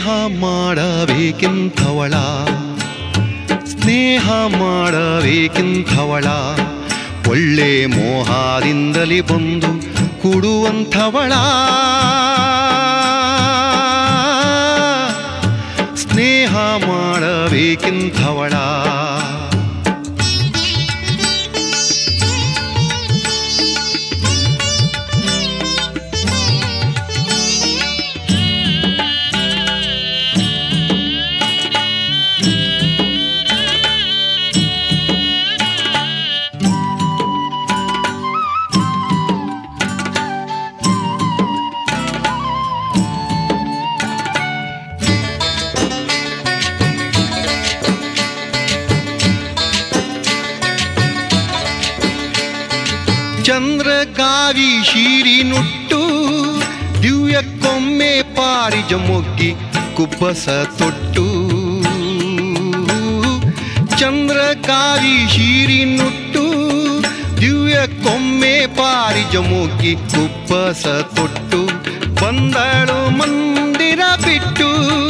ಸ್ನೇಹ ಮಾಡಬೇಕಿಂಥವಳ ಸ್ನೇಹ ಮಾಡಬೇಕಿಂಥವಳ ಒಳ್ಳೆ ಮೋಹದಿಂದಲೇ ಬಂದು ಕೊಡುವಂಥವಳ ಸ್ನೇಹ ಮಾಡಬೇಕಿಂಥವಳ ಚಂದ್ರಗಾವಿ ಶೀರಿ ನುಟ್ಟು ದಿವ್ಯಕ್ಕೊಮ್ಮೆ ಪಾರಿಜ ಮೊಗ್ಗಿ ಕುಬ್ಬಸ ತೊಟ್ಟು ಚಂದ್ರಗಾವಿ ಶೀರಿ ನುಟ್ಟು ದಿವ್ಯಕ್ಕೊಮ್ಮೆ ಪಾರಿಜ ಮೊಗ್ಗಿ ಕುಬ್ಬಸ ತೊಟ್ಟು ಬಂದಳು ಮಂದಿರ ಬಿಟ್ಟು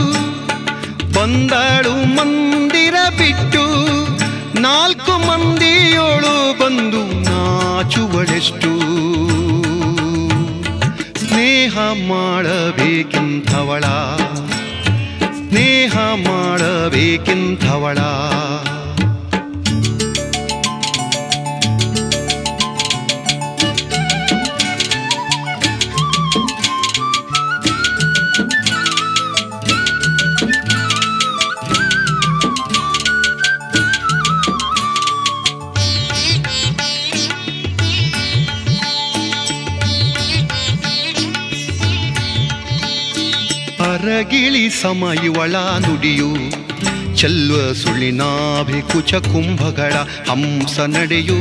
ಬಂದಳು ಮಂದಿರ ಬಿಟ್ಟು ನಾಲ್ಕು ಮಂದಿಯೋಳು ಬಂದು ನಾಚುವಳೆಷ್ಟು ಸ್ನೇಹ ಮಾಡಬೇಕಿಂಥವಳ ಸ್ನೇಹ ಮಾಡಬೇಕಿಂಥವಳ ಅರಗಿಳಿ ಸಮ ಇವಳ ನುಡಿಯು ಚೆಲ್ವ ಸುಳಿನಾಭಿ ಕುಚ ಕುಂಭಗಳ ಹಂಸ ನಡೆಯೂ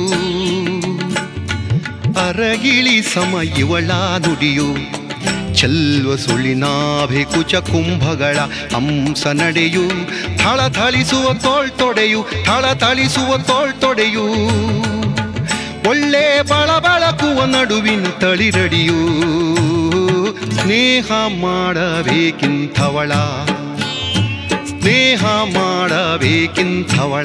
ಅರಗಿಳಿ ಸಮ ಇವಳ ನುಡಿಯು ಚೆಲ್ವ ಸುಳಿನಾಭಿ ಕುಚ ಕುಂಭಗಳ ಹಂಸ ನಡೆಯು ಥಳಥಳಿಸುವ ತೋಳ್ತೊಡೆಯು ಥಳಥಳಿಸುವ ತೋಳ್ತೊಡೆಯು ಒಳ್ಳೆ ಬಳಬಳಕುವ ನಡುವಿನ ತಳಿರಡಿಯೂ ಸ್ನೇಹ ಮಾಡಬೇಕಿಂಥವಳ ಸ್ನೇಹ ಮಾಡಬೇಕಿಂಥವಳ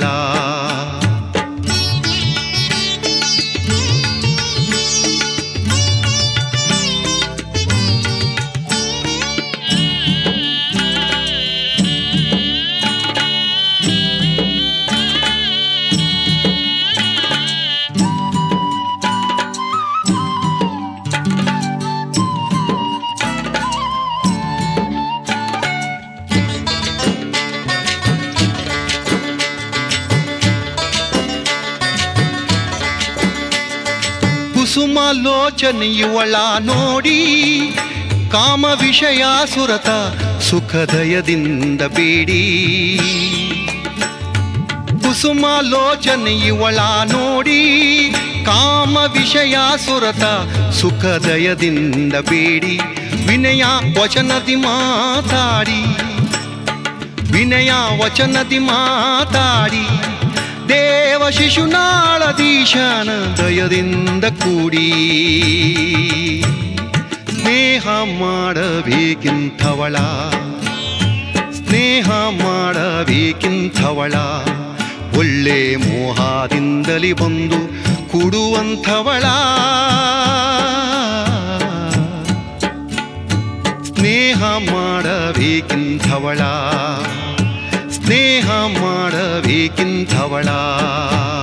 ಕುಸುಮ ಲೋಚನೆಯುವಳ ನೋಡಿ ಕಾಮ ವಿಷಯ ಸುರತ ಸುಖದಯದಿಂದ ಬೇಡಿ ಕುಸುಮ ಲೋಚನೆಯುವಳ ನೋಡಿ ಕಾಮ ವಿಷಯ ಸುರತ ಸುಖದಯದಿಂದ ಬೇಡಿ ವಿನಯ ವಚನದಿ ಮಾತಾಡಿ ವಿನಯ ವಚನದಿ ಮಾತಾಡಿ ದೇವ ಶಿಶುನಾಳದೀಶನ ದಯದಿಂದ ಕೂಡಿ ಸ್ನೇಹ ಮಾಡಬೇಕಿಂಥವಳ ಸ್ನೇಹ ಮಾಡಬೇಕಿಂಥವಳ ಒಳ್ಳೆ ಮೋಹದಿಂದಲೇ ಬಂದು ಕೂಡುವಂಥವಳ ಸ್ನೇಹ ಮಾಡಬೇಕಿಂಥವಳ ಸ್ನೇಹ ಮಾಡಬೇಕಿಂಥವಳ